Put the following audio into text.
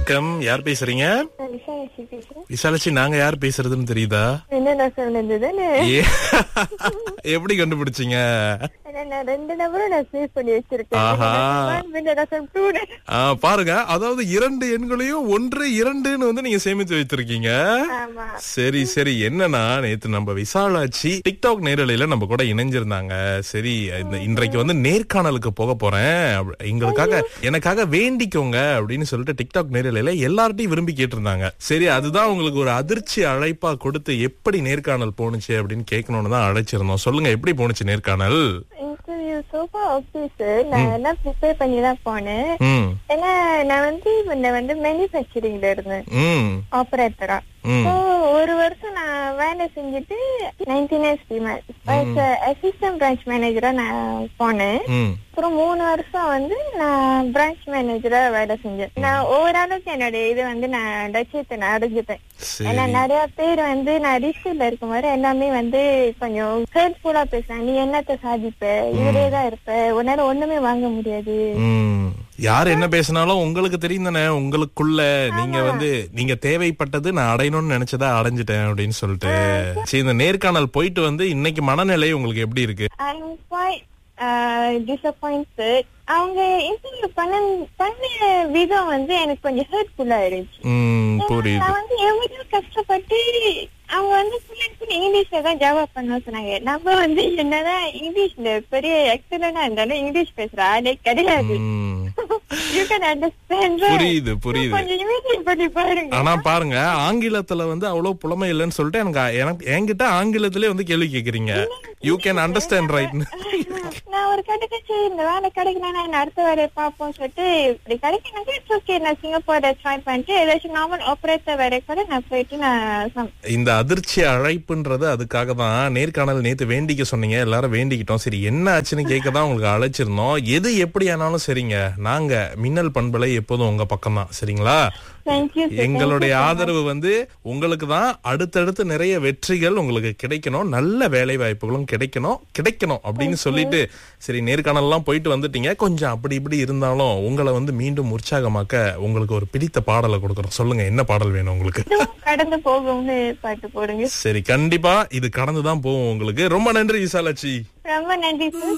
வணக்கம் யார் பேசுறீங்க நான் விஷாலாட்சி பேசுறேன் விசாலாட்சி நாங்க யார் பேசுறதுன்னு தெரியுதா என்ன சொன்னதுன்னு ஏ, எப்படி கண்டுபிடிச்சீங்க நான் ரெண்டு நம்பரும் நான் சேவ் பண்ணி வச்சிருக்கேன் ஆஹா. One minute, நான் two minute. ஆ, பாருங்க அதாவது இரண்டு எண்களையும் ஒன்று இரண்டுன்னு வந்து நீங்க சேமித்து வைத்திருக்கீங்க ஆமா சரி சரி என்னன்னா நேத்து நம்ம விசாலாட்சி டிக்டாக் நேரலையில நம்ம கூட இணைஞ்சிருந்தாங்க சரி இந்த இன்றைக்கு வந்து நேர்காணலுக்கு போக போறேன் அப்ப- எங்களுக்காக எனக்காக வேண்டிக்கோங்க அப்படின்னு சொல்லிட்டு டிக்டாக் நேரலையில எல்லார்ட்டையும் விரும்பி கேட்டிருந்தாங்க சரி அதுதான் உங்களுக்கு ஒரு அதிர்ச்சி அழைப்பா கொடுத்து எப்படி நேர்காணல் போணுச்சு அப்படின்னு கேட்கணும்னு தான் அழைச்சிருந்தோம் சொல்லுங்க எப்படி போணுச்சு நேர்காணல் இன்டர்வியூ சோஃபா ஓகே சார் நான் எல்லாம் ப்ரிப்பேர் பண்ணி தான் போனேன் ம் ஏன்னா நான் வந்து முன்ன வந்து மேனுஃபேக்சரிங்ல இருந்தேன் ம் ஆபரேட்டரா ம் So, ஒரு வருஷம் நான் வேலை செஞ்சுட்டு நைன்டீன் அசிஸ்டன்ட் பிரான்ச் மேனேஜரா நான் போனேன் ம் அப்புறம் மூணு வருஷம் வந்து நான் பிரான்ச் மேனேஜரா வேலை செஞ்சேன் நான் ஓரளவுக்கு என்னுடைய இது வந்து நான் லட்சியத்தை நான் அடைஞ்சிட்டேன் ஏன்னா சரி நிறைய பேர் வந்து நான் ரிஸ்க்ல இருக்கும் போது எல்லாமே வந்து கொஞ்சம் ஹெல்ப்ஃபுல்லா பேசுறாங்க நீ என்னத்த சாதிப்ப இதுலயே தான் இருப்ப உன்னால ஒண்ணுமே வாங்க முடியாது ம். யார் என்ன பேசினாலும் உங்களுக்கு தெரியும் தானே உங்களுக்குள்ள நீங்க வந்து நீங்க தேவைப்பட்டது நான் அடையணும்னு நினைச்சதா அடைஞ்சிட்டேன் அப்படின்னு சொல்லிட்டு சரி இந்த நேர்காணல் போயிட்டு வந்து இன்னைக்கு மனநிலை உங்களுக்கு எப்படி இருக்கு ஐம் குவைட் டிசப்பாயிண்டட் அவங்க இன்டர்வியூ பண்ண பண்ண விதம் வந்து எனக்கு கொஞ்சம் ஹர்ட்ஃபுல்லா இருந்துச்சு ம் புரியுது நான் வந்து எவ்வளவு கஷ்டப்பட்டு அவங்க வந்து full and full இங்கிலீஷ்ல தான் ஜவாப் பண்ண சொன்னாங்க நம்ம வந்து என்னதான் இங்கிலீஷ்ல பெரிய எக்ஸலண்டா இருந்தாலும் இங்கிலீஷ் பேசுற ஆளே கிடையாது ம். யூ கேன் அண்டர்ஸ்டாண்ட் புரியுது புரியுது கொஞ்சம் இமேஜின் பண்ணி பாருங்க ஆனா பாருங்க ஆங்கிலத்துல வந்து அவ்வளவு புலமை இல்லைன்னு சொல்லிட்டு எனக்கு எனக்கு என்கிட்ட ஆங்கிலத்திலே வந்து கேள்வி கேக்குறீங்க யூ கேன் அண்டர்ஸ்டாண்ட் ரைட் நான் ஒரு கடைக்கு சரி இந்த வேலை கிடைக்கலன்னா நான் அடுத்த வேலையை பார்ப்போம் சொல்லிட்டு இப்படி கிடைக்கணும் இட்ஸ் ஓகே நான் சிங்கப்பூர்ல ட்ரை பண்ணிட்டு ஏதாச்சும் நார்மல் ஆப்ரேட்டர் வேலை கூட நான் போயிட்டு நான் சம்- இந்த அதிர்ச்சி அழைப்புன்றது அதுக்காக தான் நேர்காணல் நேத்து வேண்டிக்க சொன்னீங்க எல்லாரும் வேண்டிக்கிட்டோம் சரி என்ன ஆச்சுன்னு கேட்க தான் உங்களுக்கு அழைச்சிருந்தோம் எது எப்படி ஆனாலும் சரிங்க நாங்க மின்னல் பண்பலை எப்போதும் உங்க பக்கம் தான் சரிங்களா Thank you, sir. எங்களுடைய ஆதரவு வந்து உங்களுக்கு தான் அடுத்தடுத்து நிறைய வெற்றிகள் உங்களுக்கு கிடைக்கணும் நல்ல வேலை வாய்ப்புகளும் கிடைக்கணும் கிடைக்கணும் அப்படின்னு சொல்லிட்டு சரி நேர்காணல்லாம் போயிட்டு வந்துட்டீங்க கொஞ்சம் அப்படி இப்படி இருந்தாலும் உங்களை வந்து மீண்டும் உற்சாகமாக்க உங்களுக்கு ஒரு பிடித்த பாடலை கொடுக்குறோம் சொல்லுங்க என்ன பாடல் வேணும் உங்களுக்கு இதுவும் கடந்து போகும்னு பாட்டு போடுங்க சரி கண்டிப்பா இது கடந்துதான் போகும் உங்களுக்கு ரொம்ப நன்றி விசாலாட்சி ரொம்ப நன்றி சார்